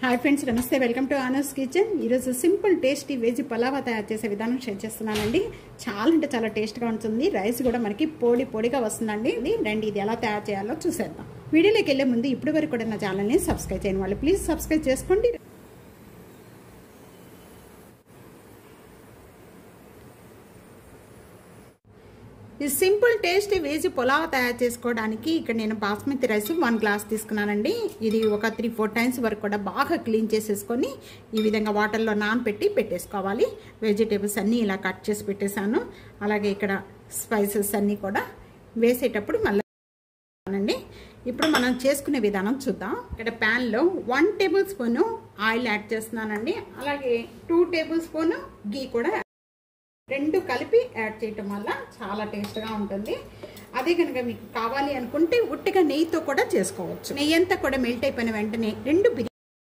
hi friends నమస్తే welcome to ఆనర్స్ kitchen ఈరోజు సింపుల్ టేస్టీ వెజ్ పలావా తయారు చేసే విధానం షేర్ చేస్తున్నానండి చాలా అంటే చాలా టేస్ట్గా ఉంటుంది రైస్ కూడా మనకి పొడి పొడిగా వస్తుందండి ఇది రండి ఇది ఎలా తయారు చేయాలో చూసేద్దాం వీడియోలోకి వెళ్ళే ముందు ఇప్పటి వరకు కూడా నా ఛానల్ని సబ్స్క్రైబ్ చేయని వాళ్ళు ప్లీజ్ సబ్స్క్రైబ్ చేసుకోండి ఈ సింపుల్ టేస్టీ వేసి పులావ్ తయారు చేసుకోవడానికి ఇక్కడ నేను బాస్మతి రైస్ వన్ గ్లాస్ తీసుకున్నానండి ఇది ఒక త్రీ ఫోర్ టైమ్స్ వరకు కూడా బాగా క్లీన్ చేసేసుకొని ఈ విధంగా వాటర్లో నానబెట్టి పెట్టేసుకోవాలి వెజిటేబుల్స్ అన్నీ ఇలా కట్ చేసి పెట్టేశాను అలాగే ఇక్కడ స్పైసెస్ అన్నీ కూడా వేసేటప్పుడు మళ్ళీ అండి ఇప్పుడు మనం చేసుకునే విధానం చూద్దాం ఇక్కడ ప్యాన్లో one tablespoon oil add చేస్తున్నానండి అలాగే టూ టేబుల్ స్పూన్ గీ కూడా రెండు కలిపి యాడ్ చేయటం వల్ల చాలా టేస్ట్గా ఉంటుంది అదే కనుక మీకు కావాలి అనుకుంటే ఉట్టిగా నెయ్యితో కూడా చేసుకోవచ్చు నెయ్యి అంతా కూడా మెల్ట్ అయిపోయిన వెంటనే రెండు బిర్యానీ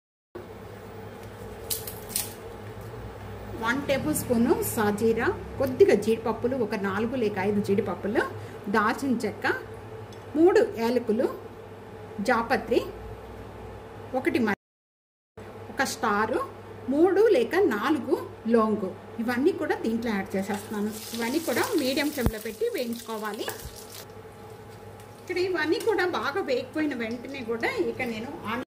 వన్ టేబుల్ స్పూను సాజీరా కొద్దిగా జీడిపప్పులు ఒక నాలుగు లేక ఐదు జీడిపప్పులు దాచిన చెక్క మూడు యాలకులు జాపత్రి ఒకటి ఒక స్టారు మూడు లేక నాలుగు లోంగు ఇవన్నీ కూడా దీంట్లో యాడ్ చేసేస్తున్నాను ఇవన్నీ కూడా మీడియం ఫ్లేమ్లో పెట్టి వేయించుకోవాలి ఇక్కడ ఇవన్నీ కూడా బాగా వేగిపోయిన వెంటనే కూడా ఇక నేను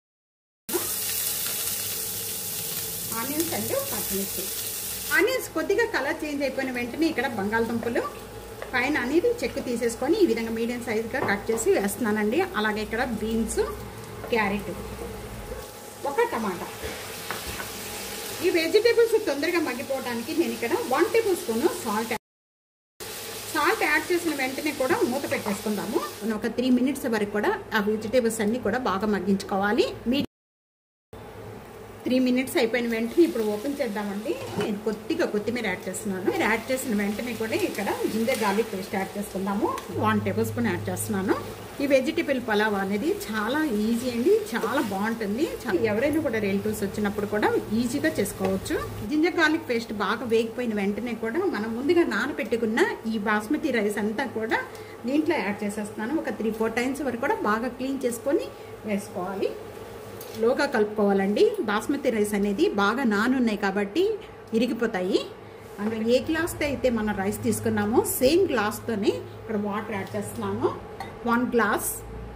ఆనియన్స్ అండ్ పచ్చిమిర్చి ఆనియన్స్ కొద్దిగా కలర్ చేంజ్ అయిపోయిన వెంటనే ఇక్కడ బంగాళదుంపలు పైన అనేది చెక్కు తీసేసుకొని ఈ విధంగా మీడియం సైజుగా కట్ చేసి వేస్తున్నానండి అలాగే ఇక్కడ బీన్స్ క్యారెట్ ఒక టమాటా ఈ వెజిటేబుల్స్ తొందరగా మగ్గిపోవడానికి నేను ఇక్కడ one tablespoon salt salt add చేసిన వెంటనే కూడా మూత పెట్టేసుకుందాము ఒక త్రీ మినిట్స్ వరకు కూడా ఆ వెజిటేబుల్స్ అన్ని కూడా బాగా మగ్గించుకోవాలి మీ త్రీ మినిట్స్ అయిపోయిన వెంటనే ఇప్పుడు ఓపెన్ చేద్దామండి నేను కొద్దిగా కొత్తిమీర యాడ్ చేస్తున్నాను మీరు యాడ్ చేసిన వెంటనే కూడా ఇక్కడ జింజర్ గార్లిక్ పేస్ట్ యాడ్ చేసుకుందాము వన్ టేబుల్ స్పూన్ యాడ్ చేస్తున్నాను ఈ వెజిటేబుల్ పలావ్ అనేది చాలా ఈజీ అండి చాలా బాగుంటుంది ఎవరైనా కూడా రిలేటివ్స్ వచ్చినప్పుడు కూడా ఈజీగా చేసుకోవచ్చు జింజర్ గార్లిక్ పేస్ట్ బాగా వేగిపోయిన వెంటనే కూడా మనం ముందుగా నానబెట్టుకున్న ఈ బాస్మతి రైస్ అంతా కూడా దీంట్లో యాడ్ చేసేస్తున్నాను ఒక త్రీ ఫోర్ టైమ్స్ వరకు కూడా బాగా క్లీన్ చేసుకొని వేసుకోవాలి లోగా కలుపుకోవాలండి బాస్మతి రైస్ అనేది బాగా నానున్నాయి కాబట్టి ఇరిగిపోతాయి అండ్ ఏ గ్లాస్తో అయితే మనం రైస్ తీసుకున్నామో సేమ్ గ్లాస్తోనే ఇక్కడ వాటర్ యాడ్ చేస్తున్నాము వన్ గ్లాస్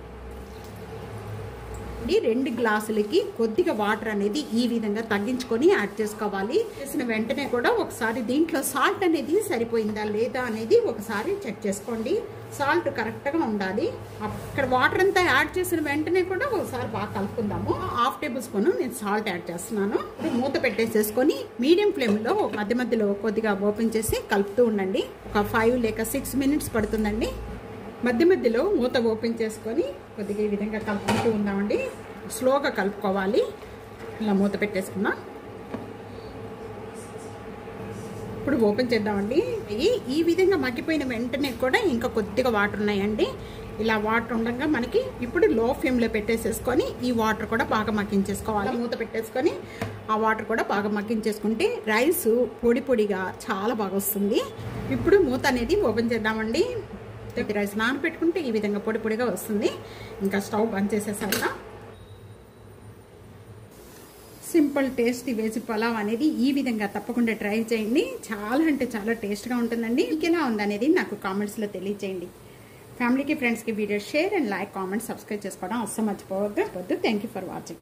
రెండు గ్లాసులకి కొద్దిగా వాటర్ అనేది ఈ విధంగా తగ్గించుకొని యాడ్ చేసుకోవాలి చేసిన వెంటనే కూడా ఒకసారి దీంట్లో సాల్ట్ అనేది సరిపోయిందా లేదా అనేది ఒకసారి చెక్ చేసుకోండి సాల్ట్ కరెక్ట్గా ఉండాలి ఇక్కడ వాటర్ అంతా యాడ్ చేసిన వెంటనే కూడా ఒకసారి బాగా కలుపుకుందాము హాఫ్ టేబుల్ స్పూన్ నేను సాల్ట్ యాడ్ చేస్తున్నాను మూత పెట్టేసేసుకొని మీడియం ఫ్లేమ్లో మధ్య మధ్యలో కొద్దిగా ఓపెన్ చేసి కలుపుతూ ఉండండి ఒక ఫైవ్ లేక సిక్స్ మినిట్స్ పడుతుందండి మధ్య మధ్యలో మూత ఓపెన్ చేసుకొని కొద్దిగా ఈ విధంగా కలుపుకుంటూ ఉందామండి స్లోగా కలుపుకోవాలి ఇలా మూత పెట్టేసుకున్నాం ఇప్పుడు ఓపెన్ చేద్దామండి ఈ విధంగా మగ్గిపోయిన వెంటనే కూడా ఇంకా కొద్దిగా వాటర్ ఉన్నాయండి ఇలా వాటర్ ఉండగా మనకి ఇప్పుడు లో ఫ్లేమ్లో పెట్టేసేసుకొని ఈ వాటర్ కూడా బాగా మగ్గించేసుకోవాలి మూత పెట్టేసుకొని ఆ వాటర్ కూడా బాగా మగ్గించేసుకుంటే రైస్ పొడి పొడిగా చాలా బాగా వస్తుంది ఇప్పుడు మూత అనేది ఓపెన్ చేద్దామండి రైస్ నానబెట్టుకుంటే ఈ విధంగా పొడి పొడిగా వస్తుంది ఇంకా స్టవ్ బంద్ చేసేసాక సింపుల్ టేస్టీ వెజ్ పలావ్ అనేది ఈ విధంగా తప్పకుండా ట్రై చేయండి చాలా అంటే చాలా టేస్ట్గా ఉంటుందండి మీకు ఎలా ఉందనేది నాకు కామెంట్స్లో తెలియచేయండి ఫ్యామిలీకి ఫ్రెండ్స్కి video share and like comment subscribe చేసుకోవడం అస్సలు మర్చిపోవద్దు థ్యాంక్ ఫర్ వాచింగ్